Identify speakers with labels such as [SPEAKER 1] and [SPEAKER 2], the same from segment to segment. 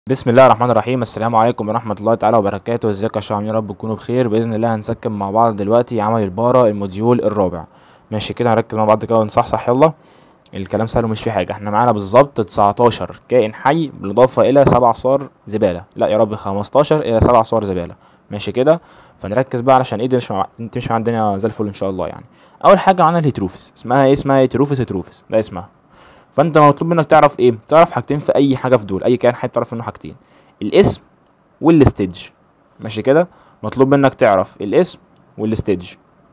[SPEAKER 1] بسم الله الرحمن الرحيم السلام عليكم ورحمة الله تعالى وبركاته ازيكم يا شباب عاملين يا رب تكونوا بخير بإذن الله هنسكن مع بعض دلوقتي عمل البارة الموديول الرابع ماشي كده هنركز مع بعض كده ونصحصح يلا الكلام سهل ومش فيه حاجة احنا معانا بالظبط 19 كائن حي بالإضافة إلى سبع صور زبالة لا يا رب 15 إلى سبع صور زبالة ماشي كده فنركز بقى علشان ايه دي مش مع... تمشي مع الدنيا زي الفل ان شاء الله يعني اول حاجه معانا الهيتروفس اسمها ايه اسمها هيتروفس هيتروفس ده اسمها فانت مطلوب منك تعرف ايه تعرف حاجتين في اي حاجه في دول اي كائن حي تعرف منه حاجتين الاسم والستيج ماشي كده مطلوب منك تعرف الاسم والستيج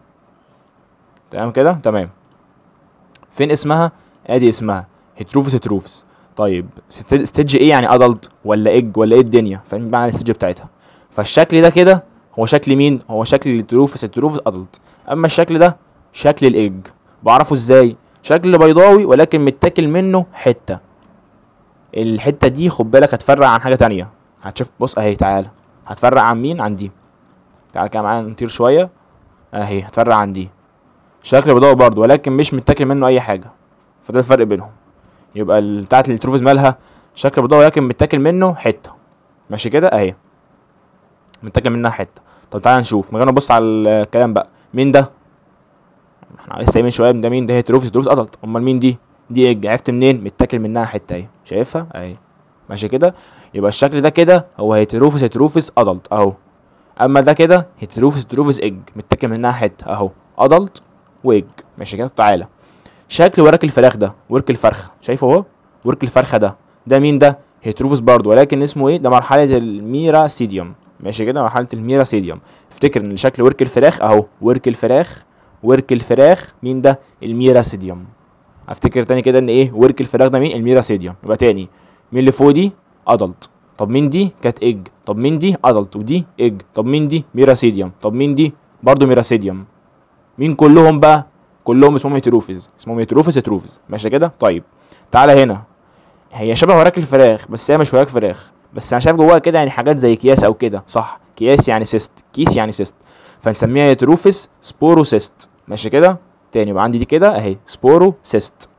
[SPEAKER 1] تمام كده تمام فين اسمها ادي اسمها هيتروفس هيتروفس طيب ست- ستيج ايه يعني ادلت ولا ايج ولا ايه الدنيا فاهم معنى الستيج بتاعتها فالشكل ده كده هو شكل مين هو شكل الهيتروفس هيتروفس ادلت اما الشكل ده شكل الايج بعرفه ازاي شكل بيضاوي ولكن متاكل منه حته الحته دي خد بالك هتفرق عن حاجه تانية هتشوف بص اهي تعالى هتفرق عن مين عن دي تعالى كده معايا نطير شويه اهي هتفرق عن دي شكل بيضاوي برضه ولكن مش متاكل منه اي حاجه فده الفرق بينهم يبقى ال- بتاعت التروفز مالها شكل بيضاوي ولكن متاكل منه حته ماشي كده اهي متاكل منها حته طب تعالى نشوف من غير ما نبص على الكلام بقى مين ده احنا لسه قايلين شويه ده مين ده هي تروفز تروفز ادلت امال مين دي دي ايج عرفت منين متاكل منها حته اهي شايفها اهي ماشي كده يبقى الشكل ده كده هو هيتروفس هيتروفس ادلت اهو اما ده كده هيتروفس هيتروفس ايج متاكل منها حته اهو ادلت وايج ماشي كده تعالى شكل ورك الفراخ ده ورك الفرخه شايفه اهو ورك الفرخه ده ده مين ده هيتروفس برضه ولكن اسمه ايه ده مرحله الميراسيديوم ماشي كده مرحله الميراسيديوم افتكر ان شكل ورك الفراخ اهو ورك الفراخ ورك الفراخ مين ده الميراسيديوم افتكر تاني كده ان ايه ورك الفراخ ده مين الميراسيديوم يبقى تاني مين اللي فوق دي ادلت طب مين دي كانت ايج طب مين دي ادلت ودي ايج طب مين دي ميراسيديوم طب مين دي برضه ميراسيديوم مين كلهم بقى كلهم اسمهم هيتروفيز اسمهم هيتروفيز هيتروفيز ماشي كده طيب تعالى هنا هي شبه وراك الفراخ بس هي مش وراك فراخ بس انا شايف جواها كده يعني حاجات زي اكياس او كده صح اكياس يعني سيست كيس يعني سيست فنسميها هيتروفيس سبوروسيست ماشي كده تاني يبقى عندي دي كده اهي سبوروسيست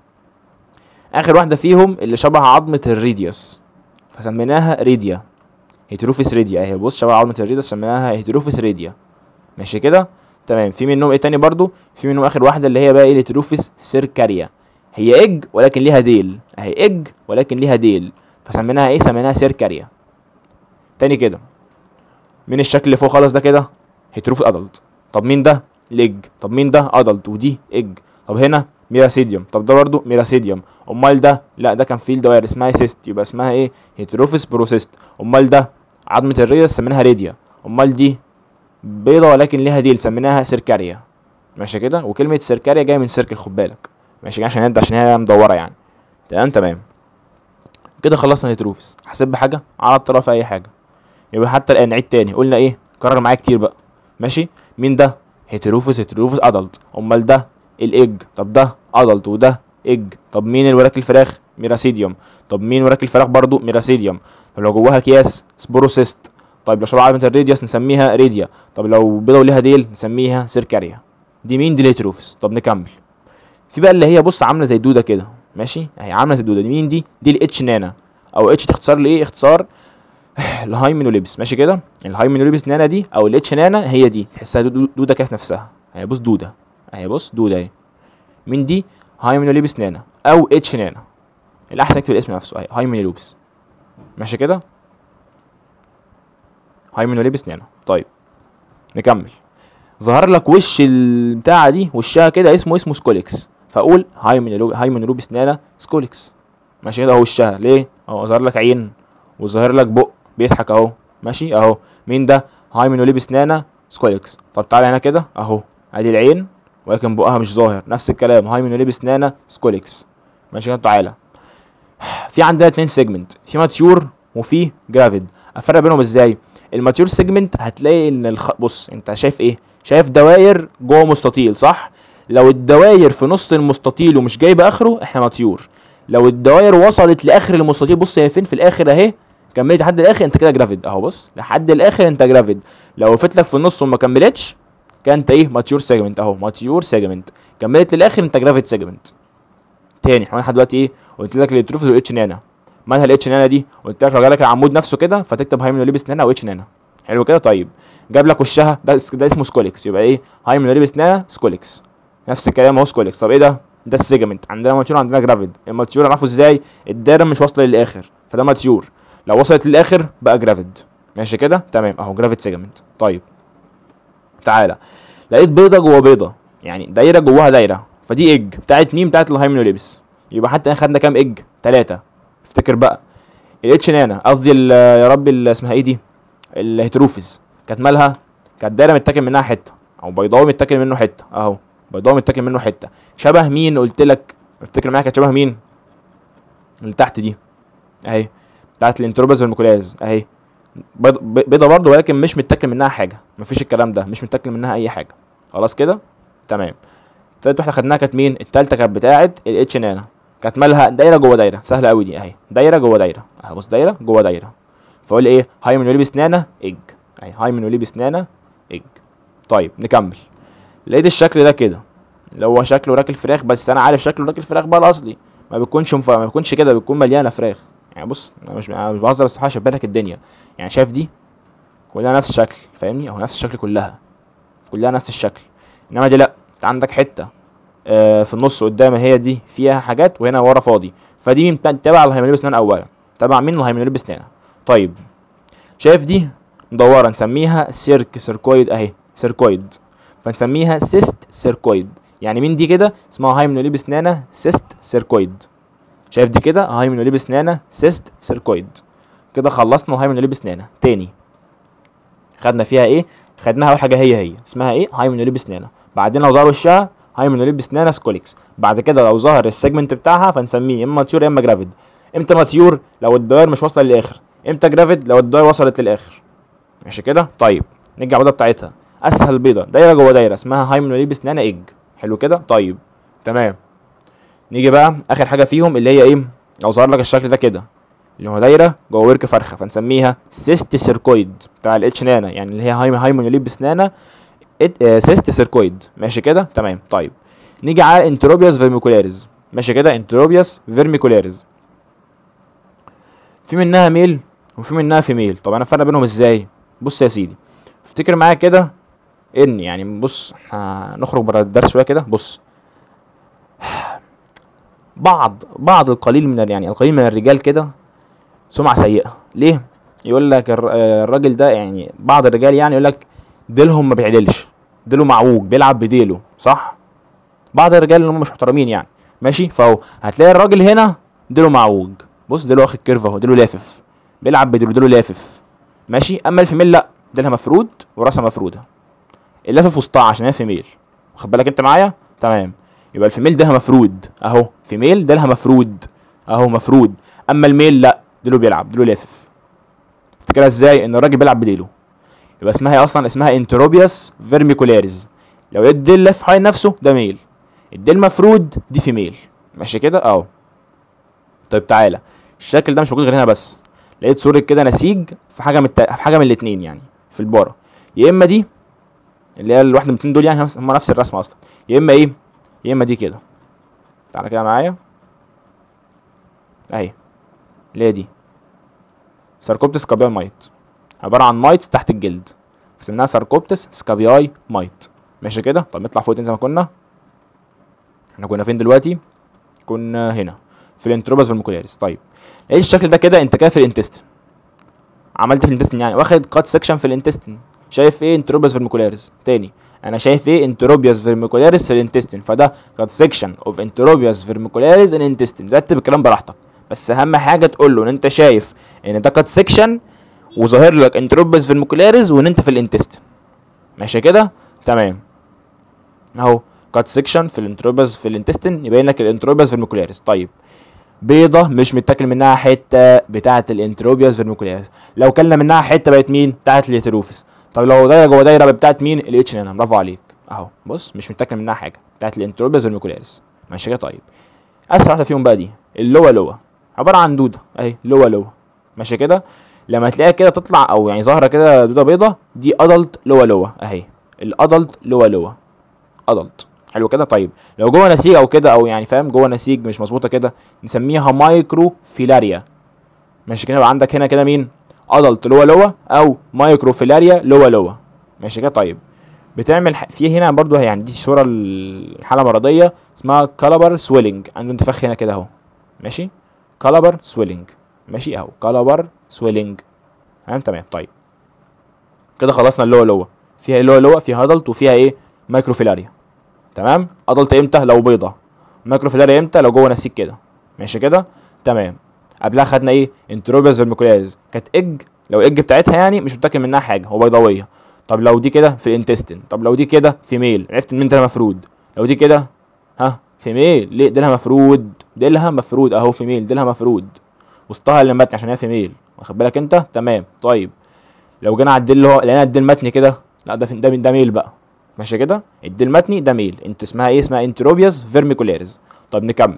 [SPEAKER 1] اخر واحده فيهم اللي شبه عظمه الريديوس فسميناها ريديا هيتروفيس ريديا اهي بص شبه عظمه الريديوس سميناها هيتروفيس ريديا ماشي كده تمام في منهم ايه تاني برضو في منهم اخر واحده اللي هي بقى ايه الهيتروفيس سيركاريا هي ايج ولكن ليها ديل اهي ايج ولكن ليها ديل فسميناها ايه سميناها سيركاريا تاني كده من الشكل اللي فوق خالص ده كده هيتروفيس ادلت طب مين ده ليج طب مين ده ادلت ودي ايج طب هنا ميراسيديوم طب ده برضه ميراسيديوم امال ده لا ده كان فيه الدوائر اسمها سيست يبقى اسمها ايه هيتروفيس بروسيست امال ده عظمه الريدس سميناها ريديا امال دي بيضه ولكن ليها ديل سميناها سيركاريا ماشي كده وكلمه سيركاريا جايه من سيركل خد بالك ماشي كده عشان نبدا عشان هي مدوره يعني تمام تمام كده خلصنا هيتروفيس حسيت بحاجه على الطرف اي حاجه يبقى حتى الان نعيد تاني قلنا ايه كرر معايا كتير بقى ماشي مين ده هيتروفيس هيتروفيس ادلت امال ده الايج طب ده ادلت وده ايج طب مين الوراك الفراخ ميراسيديوم طب مين وراك الفراخ برضو ميراسيديوم طب لو جواها اكياس سبوروسيست طيب لو شبه عظمه الريديوس نسميها ريديا طب لو بيضه وليها ديل نسميها سيركاريا دي مين دي الهيتروفيس طب نكمل في بقى اللي هي بص عامله زي الدوده كده ماشي اهي عامله زي الدوده دي مين دي دي الاتش نانا او اتش اختصار لايه اختصار الهايمينوليبس ماشي كده الهايمينوليبس نانا دي او الاتش نانا هي دي تحسها دو- دوده كده في نفسها اهي بص دوده اهي بص دوده اهي مين دي هايمينوليبس نانا او اتش نانا الاحسن اكتب الاسم نفسه اهي هايمينوليبس ماشي كده هايمينوليبس نانا طيب نكمل ظهر لك وش البتاعه دي وشها كده اسمه اسمه سكوليكس فاقول هايمينولو- هايمينولوبس نانا سكوليكس ماشي كده اهو وشها ليه اهو ظهر لك عين وظاهر لك بق بيضحك اهو ماشي اهو مين ده هايمينوليبس نانا سكوليكس طب تعالى هنا كده اهو ادي العين ولكن بقها مش ظاهر نفس الكلام هايمينوليبس نانا سكوليكس ماشي كده تعالى في عندنا اتنين سيجمنت في ماتيور وفي جرافيد افرق بينهم ازاي الماتيور سيجمنت هتلاقي ان الخ... بص انت شايف ايه شايف دواير جوه مستطيل صح لو الدواير في نص المستطيل ومش جايبه اخره احنا ماتيور لو الدواير وصلت لاخر المستطيل بص هي فين في الاخر اهي كملت لحد الاخر انت كده جرافيد اهو بص لحد الاخر انت جرافيد لو وقفت لك في النص وما كملتش كان انت ايه ماتيور سيجمنت اهو ماتيور سيجمنت كملت للاخر انت جرافيد سيجمنت تاني احنا لحد دلوقتي ايه قلت لك الاتروفيز والاتش نانا مالها الاتش نانا دي قلت لك لو جالك العمود نفسه كده فتكتب هايمنوليبس نانا او اتش نانا حلو كده طيب جاب لك وشها ده اس- ده اسمه سكوليكس يبقى ايه هايمنوليبس نانا سكوليكس نفس الكلام اهو سكوليكس طب ايه ده ده السيجمنت عندنا ماتيور عندنا جرافيد الماتيور هنعرفه ازاي الدايره مش واصله للاخر فده ماتيور لو وصلت للاخر بقى جرافيد ماشي كده تمام اهو جرافيد سيجمنت طيب تعالى لقيت بيضه جوه بيضه يعني دايره جواها دايره فدي ايج بتاعت مين بتاعت الهايمنوليبس يبقى حتى احنا خدنا كام ايج ثلاثه افتكر بقى الاتش نانا قصدي ال- يا ربي ال- اسمها ايه دي الهيتروفيز كانت مالها كانت دايره متاكل منها حته او بيضاوي متاكل منه حته اهو بيضاوي متاكل منه حته شبه مين قلت لك افتكر معايا كانت شبه مين اللي تحت دي اهي بتاعت الانتروباز والميكولاز اهي بيض- بي- بيضه برضه ولكن مش متاكل منها حاجه مفيش الكلام ده مش متاكل منها اي حاجه خلاص كده تمام التالت واحده خدناها كانت مين التالتة كانت بتاعت الاتش نانا كانت مالها دايره جوه دايره سهله قوي دي اهي دايره جوه دايره اهي بص دايره جوه دايره فاقول ايه هايمنوليبس نانا ايج اهي هايمنوليبس نانا ايج طيب نكمل لقيت الشكل ده كده اللي هو شكله راكل فراخ بس انا عارف شكله راكل فراخ بقى الاصلي ما بيكونش مف... ما بيكونش كده بيكون مليانه فراخ يعني بص انا مش انا مش بهزر بس هشبه لك الدنيا يعني شايف دي كلها نفس الشكل فاهمني او نفس الشكل كلها كلها نفس الشكل انما دي لا انت عندك حته آه في النص قدام هي دي فيها حاجات وهنا ورا فاضي فدي من- تبع الهيموليب اسنان اولا تبع مين الهيموليب اسنان طيب شايف دي مدوره نسميها سيرك سيركويد اهي سيركويد فنسميها سيست سيركويد يعني مين دي كده اسمها هايمنوليب اسنانه سيست سيركويد شايف دي كده هايمنوليب اسنانه سيست سيركويد كده خلصنا الهايمنوليب اسنانه تاني خدنا فيها ايه خدناها اول حاجه هي هي اسمها ايه هايمنوليب اسنانه بعدين لو ظهر وشها هايمنوليب اسنانه سكوليكس بعد كده لو ظهر السيجمنت بتاعها فنسميه يا اما ماتيور يا اما جرافيد امتى ماتيور لو الدوائر مش واصله للاخر امتى جرافيد لو الدوائر وصلت للاخر ماشي كده طيب نيجي على البيضه بتاعتها اسهل بيضه دايره جوه دايره اسمها هايمنوليب اسنانه ايج حلو كده طيب تمام نيجي بقى اخر حاجه فيهم اللي هي ايه لو ظهر لك الشكل ده كده اللي هو دايره جوه ورك فرخه فنسميها سيست سيركويد بتاع الاتش نانا يعني اللي هي هايم هايمونوليب سنانا ات- آه، سيست سيركويد ماشي كده تمام طيب نيجي على انتروبياس فيرميكولاريز ماشي كده انتروبياس فيرميكولاريز في منها ميل وفي منها فيميل طب انا افرق بينهم ازاي بص يا سيدي افتكر معايا كده ان يعني بص هنخرج بره الدرس شويه كده بص بعض بعض القليل من ال- يعني القليل من الرجال كده سمعة سيئة ليه يقول لك الر- آه، الراجل ده يعني بعض الرجال يعني يقول لك ديلهم ما بيعدلش ديله معوج بيلعب بديله صح بعض الرجال اللي هم مش محترمين يعني ماشي فهو هتلاقي الراجل هنا ديله معوج بص ديله واخد كيرف اهو ديله لافف بيلعب بديله ديله لافف ماشي اما الفيميل لا ديلها مفرود وراسها مفروده اللافف وسطها عشان هي فيميل واخد بالك انت معايا تمام يبقى الفيميل ديلها مفرود اهو فيميل ديلها مفرود اهو مفرود اما الميل لا ديله بيلعب ديله لافف افتكرها ازاي ان الراجل بيلعب بديله يبقى اسمها ايه اصلا اسمها انتروبياس فيرميكولاريز لو الديل لف حوالين نفسه ده ميل الديل مفرود دي فيميل ماشي كده اهو طيب تعالى الشكل ده مش موجود غير هنا بس لقيت صورة كده نسيج في حاجه من الت... في حاجه من الاتنين يعني في البارة يا اما دي اللي هي الواحده من الاتنين دول يعني هم نفس الرسمه اصلا يا اما ايه يا اما دي كده تعالى كده معايا اهي اللي هي دي ساركوبتس سكابياي مايت عباره عن مايتس تحت الجلد فسميناها ساركوبتس سكابياي مايت ماشي كده طب نطلع فوق تاني زي ما كنا احنا كنا فين دلوقتي كنا هنا في الانتروباس والميكولاريس طيب ايه الشكل ده كده انت كده في الانتستين عملت في الانتستين يعني واخد كات سكشن في الانتستين شايف ايه انتروباس فيرميكولاريس تاني انا شايف ايه انتروبياس فيرميكولاريس في الانتستين فده كات سكشن اوف انتروبياس فيرميكولاريس ان انتستين رتب الكلام براحتك بس اهم حاجه تقول له ان انت شايف ان ده كات سكشن وظاهر لك انتروبيس فيرميكولاريس وان انت في الانتستين ماشي كده تمام اهو كات سكشن في الانتروبيس في الانتستين يبين لك الانتروبيس فيرميكولاريس طيب بيضه مش متاكل منها حته بتاعه الانتروبياس فيرميكولاريس لو كلنا منها حته بقت مين بتاعه الهيتروفيس طب لو دايره جوه دايره بقت بتاعه مين الاتش ان برافو عليك اهو بص مش متاكل منها حاجه بتاعه الانتروبياس فيرميكولاريس ماشي كده طيب اسرع واحده فيهم بقى دي اللوا لوا عباره عن دوده اهي لوا لوا ماشي كده لما تلاقيها كده تطلع او يعني ظاهره كده دوده بيضه دي ادلت لوا لوا اهي الادلت لوا لوا ادلت حلو كده طيب لو جوه نسيج او كده او يعني فاهم جوه نسيج مش مظبوطه كده نسميها مايكرو فيلاريا ماشي كده يبقى عندك هنا كده مين ادلت لوا لوا او مايكروفيلاريا لوا لوا ماشي كده طيب بتعمل ح- في هنا برضو يعني دي صوره الحاله مرضيه اسمها كالبر سويلنج عنده انتفاخ هنا كده اهو ماشي كالبر سويلنج ماشي اهو كالبر سويلنج تمام تمام طيب كده خلصنا اللوا لوا فيها اللوا لوا فيها ادلت وفيها ايه مايكروفيلاريا تمام ادلت امتى لو بيضه مايكروفيلاريا امتى لو جوه نسيج كده ماشي كده تمام قبلها خدنا ايه انتروبياس فيرميكولاز كانت اج لو اج بتاعتها يعني مش متاكد منها حاجه هو بيضاويه طب لو دي كده في الانتستين طب لو دي كده في ميل عرفت ان انت مفرود لو دي كده ها في ميل ليه ديلها مفرود ديلها مفرود اهو في ميل ديلها مفرود وسطها اللي متني عشان هي في ميل واخد بالك انت تمام طيب لو جينا على الديل اللي هو لقينا الديل متني كده لا ده في- ده ده ميل بقى ماشي كده الديل متني ده ميل انت اسمها ايه اسمها انتروبياس فيرميكولاريز طب نكمل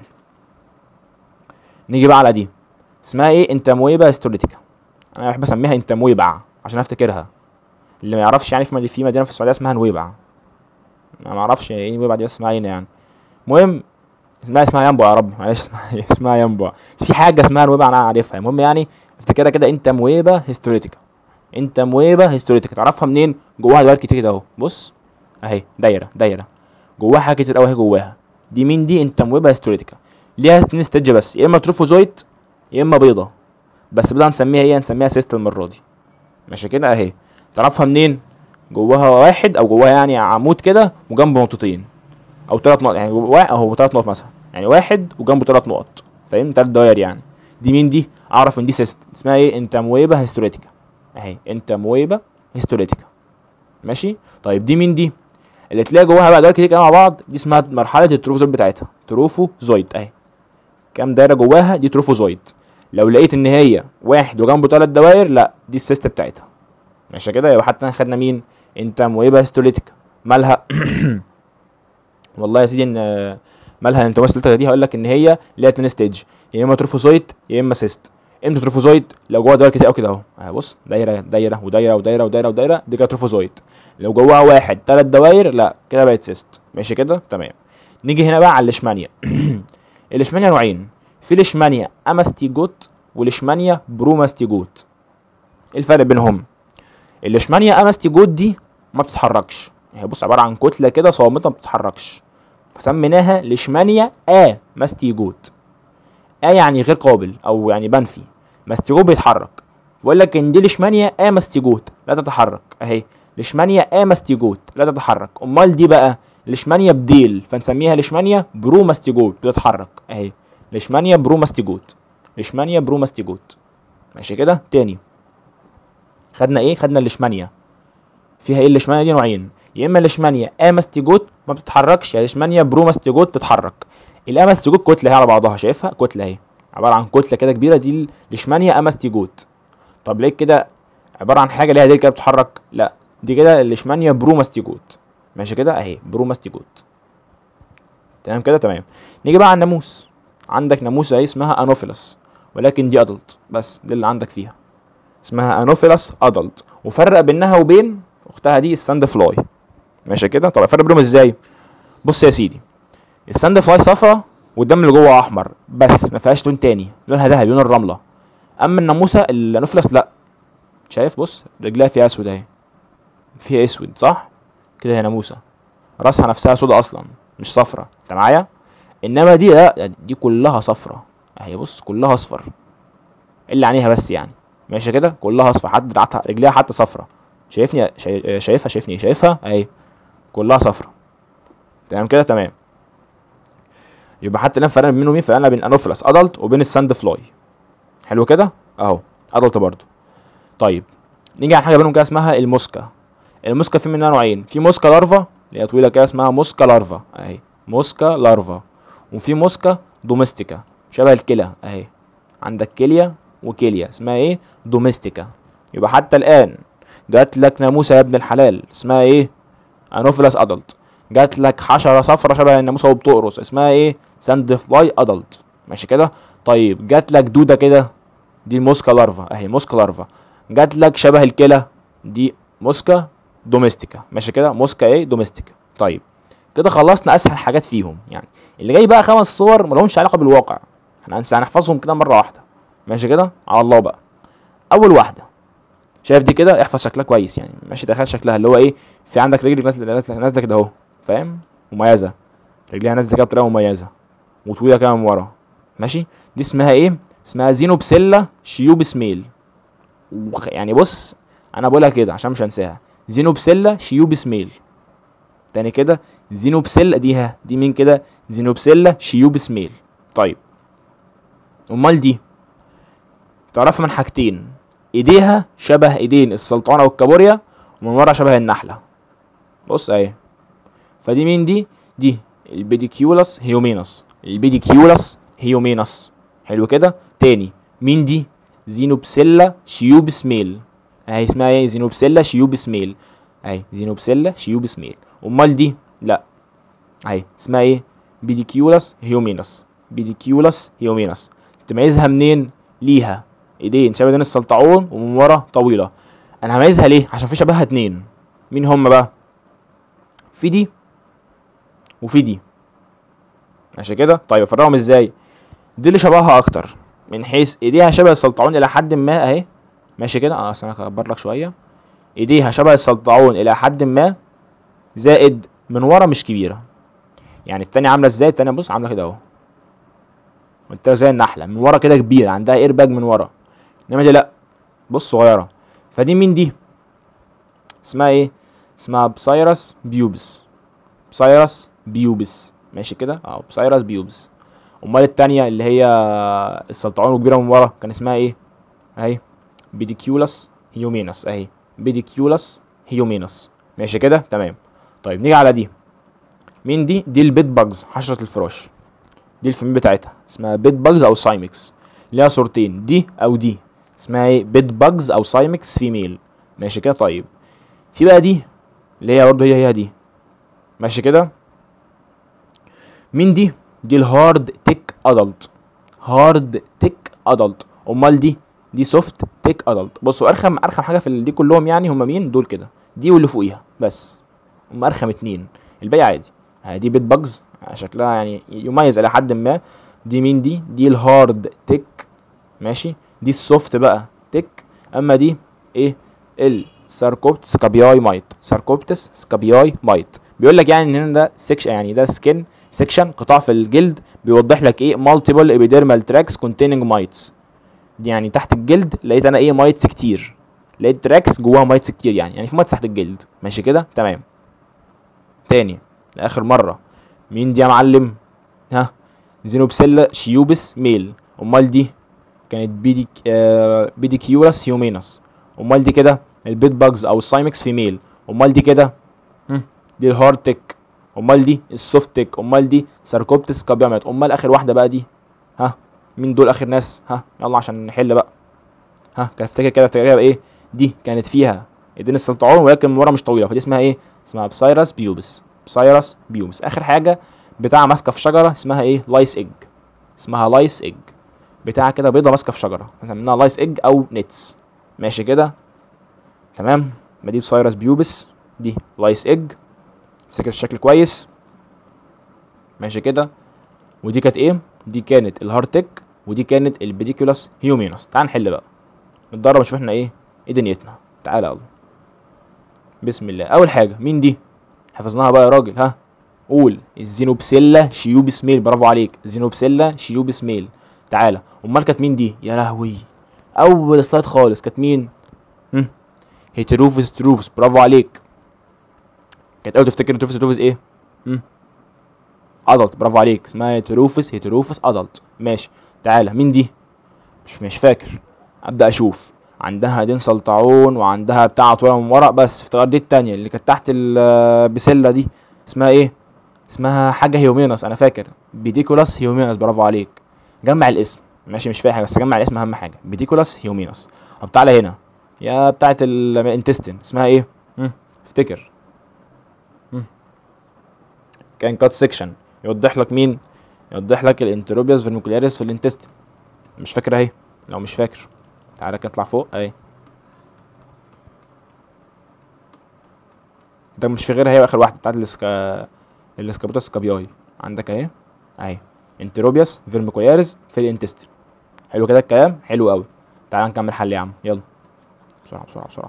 [SPEAKER 1] نيجي بقى على دي اسمها ايه انتامويبا هيستوليتيكا انا بحب اسميها انتامويبع عشان افتكرها اللي ما يعرفش يعني في مدينه في مدينه في السعوديه اسمها نويبع انا ما اعرفش ايه نويبع دي بس اسمها ايه يعني المهم اسمها اسمها ينبع يا رب معلش اسمها اسمها ينبع بس في حاجه اسمها نويبع انا عارفها المهم يعني افتكرها كده انتامويبا هيستوليتيكا انتامويبا هيستوليتيكا تعرفها منين جواها دوائر كتير كده اهو بص اهي دايره دايره جواها حاجه كتير قوي اهي جواها دي مين دي انتامويبا هيستوليتيكا ليها اتنين ستيج بس يا اما تروفوزويت يا اما بيضه بس بدنا نسميها ايه هنسميها سيست المره دي ماشي كده اهي تعرفها منين جواها واحد او جواها يعني عمود كده وجنبه نقطتين او ثلاث نقط يعني جواه اهو ثلاث نقط مثلا يعني واحد وجنبه ثلاث نقط فاهم ثلاث دوائر يعني دي مين دي اعرف ان دي سيست اسمها ايه انتامويبا هيستوليتيكا اهي انتامويبا هيستوليتيكا ماشي طيب دي مين دي اللي تلاقي جواها بقى دوائر كتير كده مع بعض دي اسمها مرحله التروفوزويد بتاعتها تروفوزويد اهي كام دايره جواها دي تروفوزويد لو لقيت ان هي واحد وجنبه ثلاث دوائر لا دي السيست بتاعتها ماشي كده يبقى حتى خدنا مين انت مويبا هيستوليتيكا مالها والله يا سيدي ان مالها انت هيستوليتيكا دي هقول لك ان هي ليها اتنين ستيج يا اما تروفوزويد يا اما سيست امتى تروفوزويد لو جواها دوائر كتير قوي كده اهو اهي بص دايره دايره ودايره ودايره ودايره ودايره دي كده تروفوزويد لو جواها واحد ثلاث دوائر لا كده بقت سيست ماشي كده تمام نيجي هنا بقى على الليشمانيا الليشمانيا نوعين في ليشمانيا اماستيجوت وليشمانيا بروماستيجوت ايه الفرق بينهم الليشمانيا اماستيجوت دي ما بتتحركش هي بص عباره عن كتله كده صامته ما بتتحركش فسميناها ليشمانيا ا ماستيجوت ا يعني غير قابل او يعني منفي ماستيجوت بيتحرك بقول لك ان دي ليشمانيا ا ماستيجوت لا تتحرك اهي ليشمانيا ا ماستيجوت لا تتحرك امال دي بقى ليشمانيا بديل فنسميها ليشمانيا بروماستيجوت بتتحرك اهي ليشمانيا بروماستيجوت ليشمانيا بروماستيجوت ماشي كده تاني خدنا ايه خدنا الليشمانيا فيها ايه الليشمانيا دي نوعين يا اما ليشمانيا اماستيجوت ما بتتحركش يا ليشمانيا بروماستيجوت تتحرك الاماستيجوت كتله هي على بعضها شايفها كتله اهي عباره عن كتله كده كبيره دي ليشمانيا اماستيجوت طب ليه كده عباره عن حاجه ليها ديل كده بتتحرك لا دي كده الليشمانيا بروماستيجوت ماشي كده اهي بروماستيجوت تمام كده تمام نيجي بقى على الناموس عندك ناموسه اهي اسمها انوفيلس ولكن دي ادلت بس دي اللي عندك فيها اسمها انوفيلس ادلت وفرق بينها وبين اختها دي الساند فلاي ماشي كده طب افرق بينهم ازاي بص يا سيدي الساند فلاي صفرا والدم اللي جوه احمر بس ما فيهاش لون تاني لونها ذهبي لون الرمله اما الناموسه الانوفيلس لا شايف بص رجلها فيها اسود اهي فيها اسود صح كده هي ناموسه راسها نفسها سودا اصلا مش صفرا انت معايا انما دي لا دي كلها صفرا اهي بص كلها اصفر اللي عينيها بس يعني ماشي كده كلها اصفر حتى دراعتها رجليها حتى صفرا شايفني شاي- شايفها شايفني شايفها اهي كلها صفرا تمام كده تمام يبقى حتى الان فرقنا بين مين فرقنا بين انوفيلاس ادلت وبين الساند فلاي حلو كده اهو ادلت برضو طيب نيجي على حاجه بينهم كده اسمها الموسكا الموسكا في منها نوعين في موسكا لارفا اللي هي طويله كده اسمها موسكا لارفا اهي موسكا لارفا وفي موسكا دوميستيكا شبه الكلى اهي عندك كليه وكليه اسمها ايه دوميستيكا يبقى حتى الان جات لك ناموسه يا ابن الحلال اسمها ايه انوفيلاس ادلت جات لك حشره صفرة شبه الناموسه وبتقرص اسمها ايه ساند فلاي ادلت ماشي كده طيب جات لك دوده كده دي موسكا لارفا اهي موسكا لارفا جات لك شبه الكلى دي موسكا دوميستيكا ماشي كده موسكا ايه دوميستيكا طيب كده خلصنا اسهل حاجات فيهم يعني اللي جاي بقى خمس صور ملهمش علاقه بالواقع احنا هنس- هنحفظهم كده مره واحده ماشي كده على الله بقى اول واحده شايف دي كده احفظ شكلها كويس يعني ماشي تخيل شكلها اللي هو ايه في عندك رجل نازله نازله نازله كده اهو فاهم مميزه رجليها نازله كده بطريقه مميزه وطويله كده من ورا ماشي دي اسمها ايه اسمها زينوبسيلا شيوبس ميل وخ- يعني بص انا بقولها كده عشان مش هنساها زينوبسيلا شيوبس ميل تاني كده زينوبسيلا دي ها دي مين كده زينوبسيلا شيوبس ميل طيب امال دي تعرفها من حاجتين ايديها شبه ايدين السلطانه والكابوريا ومن ورا شبه النحله بص اهي فدي مين دي دي البيديكيولس هيومينس البيديكيولس هيومينس حلو كده تاني مين دي زينوبسيلا شيوبس ميل اهي اسمها ايه زينوبسيلا شيوبس ميل اهي زينوبسيلا شيوبس ميل امال دي لا اهي اسمها ايه بيديكيولس هيومينس بيديكيولس هيومينس تميزها منين ليها ايدين شبه ايدين السلطعون ومن ورا طويله انا هميزها ليه عشان في شبهها اتنين مين هم بقى في دي وفي دي ماشي كده طيب افرقهم ازاي دي اللي شبهها اكتر من حيث ايديها شبه السلطعون الى حد ما اهي ماشي كده اه أصل انا هكبر لك شويه ايديها شبه السلطعون الى حد ما زائد من ورا مش كبيره يعني التانية عامله ازاي التانية بص عامله كده اهو قلت زي النحله من ورا كده كبيره عندها ايرباج من ورا انما دي لا بص صغيره فدي مين دي اسمها ايه اسمها بسايرس بيوبس بسايرس بيوبس ماشي كده اه بسايرس بيوبس امال التانية اللي هي السلطعون وكبيره من ورا كان اسمها ايه اهي بيديكيولس هيومينس اهي بيديكيولس هيومينس ماشي كده تمام طيب نيجي على دي مين دي دي البيت باجز حشرة الفراش دي الفيميل بتاعتها اسمها بيت باجز او سايمكس ليها صورتين دي او دي اسمها ايه بيت باجز او سايمكس فيميل ماشي كده طيب في بقى دي اللي هي برضه هي هي دي ماشي كده مين دي دي الهارد تيك ادلت هارد تيك ادلت امال دي دي سوفت تيك ادلت بصوا ارخم ارخم حاجه في ال- دي كلهم يعني هم مين دول كده دي واللي فوقيها بس هم ارخم اتنين الباقي عادي آه، دي بيت باجز شكلها يعني يميز الى حد ما دي مين دي دي الهارد تيك ماشي دي السوفت بقى تيك اما دي ايه الساركوبتس سكابياي مايت ساركوبتس سكابياي مايت بيقول لك يعني ان هنا ده سكشن يعني ده سكن سكشن قطاع في الجلد بيوضح لك ايه مالتيبل ابيديرمال تراكس كونتيننج مايتس دي يعني تحت الجلد لقيت انا ايه مايتس كتير لقيت تراكس جواها مايتس كتير يعني يعني في مايتس تحت الجلد ماشي كده تمام تاني لاخر مره مين دي يا معلم ها زينوبسيلا شيوبس ميل امال دي كانت بيديك آه بيديكيورس هيومينس امال دي كده البيت باجز او السايمكس فيميل امال دي كده هم، دي الهارد تك امال دي السوفت تك امال دي ساركوبتس كابيامات امال اخر واحده بقى دي ها مين دول اخر ناس ها يلا عشان نحل بقى ها كان افتكر كده افتكرها بايه دي كانت فيها ايدين السلطعون ولكن من ورا مش طويله فدي اسمها ايه اسمها بسايرس بيوبس بسايرس بيوبس اخر حاجه بتاع ماسكه في شجره اسمها ايه لايس ايج اسمها لايس ايج بتاع كده بيضه ماسكه في شجره سميناها لايس ايج او نتس ماشي كده تمام ما دي بسايرس بيوبس دي لايس ايج افتكر الشكل كويس ماشي كده ودي كانت ايه دي كانت الهارتك ودي كانت البيديكولاس هيومينوس تعال نحل بقى نتدرب نشوف احنا ايه ايه دنيتنا تعالى يلا بسم الله اول حاجه مين دي حفظناها بقى يا راجل ها قول الزينوبسيلا شيوبس ميل برافو عليك زينوبسيلا شيوبس ميل تعالى امال كانت مين دي يا لهوي اول سلايد خالص كانت مين هم هيتروفس تروفس برافو عليك كانت اول تفتكر هيتروفس تروفس ايه هم ادلت برافو عليك اسمها هيتروفس هيتروفس ادلت ماشي تعالى مين دي مش مش فاكر ابدا اشوف عندها ايدين سلطعون وعندها بتاع طويله من ورا بس افتكرت دي التانية اللي كانت تحت البسله دي اسمها ايه اسمها حاجه هيومينوس انا فاكر بيديكولاس هيومينوس برافو عليك جمع الاسم ماشي مش فاهم بس جمع الاسم اهم حاجه بيديكولاس هيومينوس طب تعالى هنا يا بتاعه الانتستين اسمها ايه مم. افتكر مم. كان كات سيكشن يوضح لك مين يوضح لك الانتروبياس فيرميكولاريس في الانتستين مش فاكر اهي لو مش فاكر تعالى كده اطلع فوق اهي ده مش في غيرها هي اخر واحده بتاعت الاسكا الاسكابوتاس سكابياي عندك اهي اهي انتروبياس فيرميكولاريس في الانتستين حلو كده الكلام حلو قوي تعال نكمل حل يا عم يلا بسرعه بسرعه بسرعه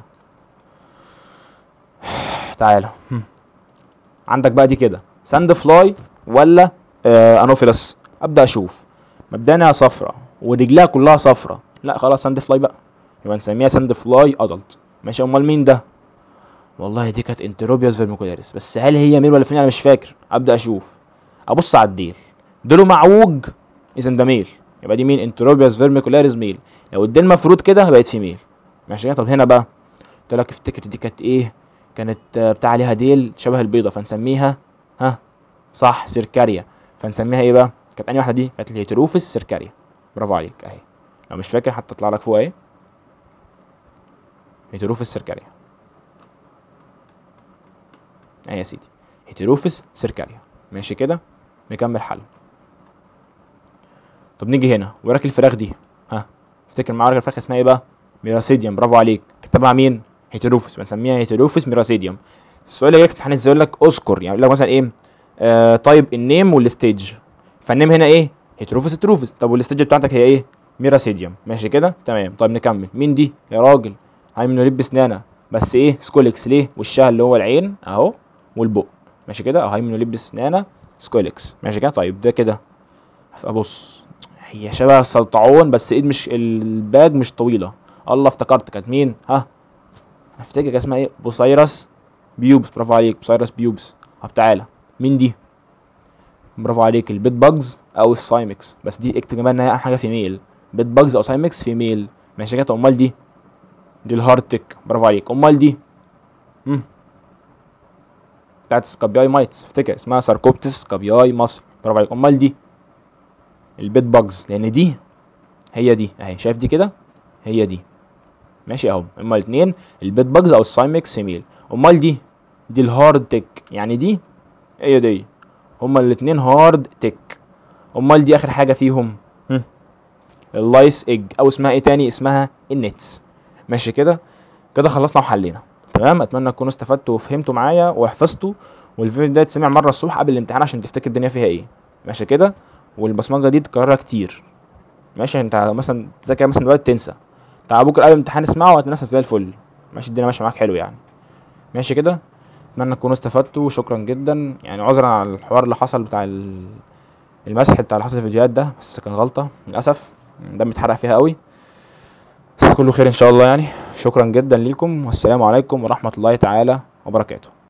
[SPEAKER 1] تعالى هم. عندك بقى دي كده ساند فلاي ولا آه انوفيلس ابدا اشوف مبدئيا صفرة ورجلها كلها صفرة لا خلاص ساند فلاي بقى يبقى نسميها ساند فلاي ادلت ماشي امال مين ده والله دي كانت انتروبيوس فيرميكولاريس بس هل هي ميل ولا فين انا مش فاكر ابدا اشوف ابص على الديل ديله معوج اذا ده ميل يبقى دي مين انتروبيوس فيرميكولاريس ميل لو الديل مفروض كده بقت في ميل ماشي طب هنا بقى قلت لك افتكر دي كانت ايه كانت آه، بتاع عليها ديل شبه البيضه فنسميها ها صح سيركاريا فنسميها ايه بقى كانت انهي واحده دي كانت الهيتروفيس سيركاريا برافو عليك اهي لو مش فاكر حتى اطلع لك فوق اهي هيتروفيس سيركاريا اهي يا سيدي هيتروفيس سيركاريا ماشي كده نكمل حل طب نيجي هنا وراك الفراخ دي ها افتكر معايا وراك الفراخ اسمها ايه بقى ميراسيديوم برافو عليك كتبها مين هيتروفيس بنسميها هيتروفيس ميراسيديوم السؤال اللي جاي في الامتحان ازاي يقول لك اذكر يعني يقول لك مثلا ايه آه طيب النيم والستيج فالنيم هنا ايه هيتروفيس هيتروفيس طب والستيج بتاعتك هي ايه ميراسيديوم ماشي كده تمام طيب نكمل مين دي يا راجل هايمنوليب بسنانه بس ايه سكوليكس ليه وشها اللي هو العين اهو والبق ماشي كده اهو هايمنوليب بسنانه سكوليكس ماشي كده طيب ده كده ابص هي شبه السلطعون بس ايد مش الباج مش طويله الله افتكرت كانت مين ها افتكر كان اسمها ايه بوسايرس بيوبس برافو عليك بوسايرس بيوبس طب تعالى مين دي برافو عليك البيت باجز او السايمكس بس دي اكتب كمان انها حاجه في ميل بيت باجز او سايمكس في ميل ماشي كده امال دي دي الهارتك برافو عليك امال دي امم بتاعت سكابياي مايتس افتكر اسمها ساركوبتس سكابياي مصر برافو عليك امال دي البيت باجز لان دي هي دي اهي شايف دي كده هي دي ماشي اهو هما الاثنين البيت باجز او السايمكس فيميل امال دي دي الهارد تك يعني دي هي دي هما الاثنين هارد تك امال دي اخر حاجه فيهم هم. اللايس ايج او اسمها ايه تاني اسمها النتس ماشي كده كده خلصنا وحلينا تمام اتمنى تكونوا استفدتوا وفهمتوا معايا وحفظتوا والفيديو ده يتسمع مره الصبح قبل الامتحان عشان تفتكر الدنيا فيها ايه ماشي كده والبصمجه دي تكررها كتير ماشي انت مثلا تذاكر مثلا دلوقتي تنسى تعال بكره قبل الامتحان اسمعه وهتنسى زي الفل ماشي الدنيا ماشيه معاك حلو يعني ماشي كده اتمنى تكونوا استفدتوا شكرا جدا يعني عذرا على الحوار اللي حصل بتاع ال- المسح بتاع اللي حصل في الفيديوهات ده بس كان غلطه للاسف دم اتحرق فيها قوي بس كله خير ان شاء الله يعني شكرا جدا ليكم والسلام عليكم ورحمه الله تعالى وبركاته